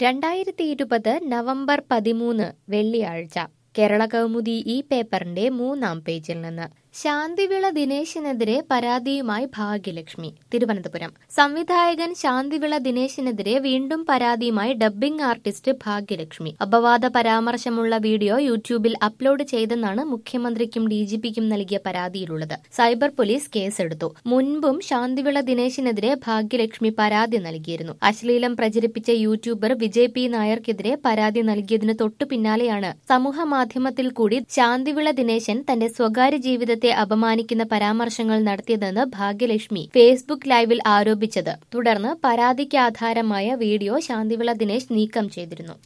രണ്ടായിരത്തി ഇരുപത് നവംബർ പതിമൂന്ന് വെള്ളിയാഴ്ച കേരള കൗമുദി ഈ പേപ്പറിന്റെ മൂന്നാം പേജിൽ നിന്ന് ശാന്തിവിള ദിനേശിനെതിരെ പരാതിയുമായി ഭാഗ്യലക്ഷ്മി തിരുവനന്തപുരം സംവിധായകൻ ശാന്തിവിള ദിനേശിനെതിരെ വീണ്ടും പരാതിയുമായി ഡബ്ബിംഗ് ആർട്ടിസ്റ്റ് ഭാഗ്യലക്ഷ്മി അപവാദ പരാമർശമുള്ള വീഡിയോ യൂട്യൂബിൽ അപ്ലോഡ് ചെയ്തെന്നാണ് മുഖ്യമന്ത്രിക്കും ഡിജിപിക്കും നൽകിയ പരാതിയിലുള്ളത് സൈബർ പോലീസ് കേസെടുത്തു മുൻപും ശാന്തിവിള ദിനേശിനെതിരെ ഭാഗ്യലക്ഷ്മി പരാതി നൽകിയിരുന്നു അശ്ലീലം പ്രചരിപ്പിച്ച യൂട്യൂബർ വിജയ് പി നായർക്കെതിരെ പരാതി നൽകിയതിന് തൊട്ടു പിന്നാലെയാണ് സമൂഹ മാധ്യമത്തിൽ കൂടി ശാന്തിവിള ദിനേശൻ തന്റെ സ്വകാര്യ ജീവിതത്തെ അപമാനിക്കുന്ന പരാമർശങ്ങൾ നടത്തിയതെന്ന് ഭാഗ്യലക്ഷ്മി ഫേസ്ബുക്ക് ലൈവിൽ ആരോപിച്ചത് തുടർന്ന് പരാതിക്ക് ആധാരമായ വീഡിയോ ശാന്തിവിള ദിനേശ് നീക്കം ചെയ്തിരുന്നു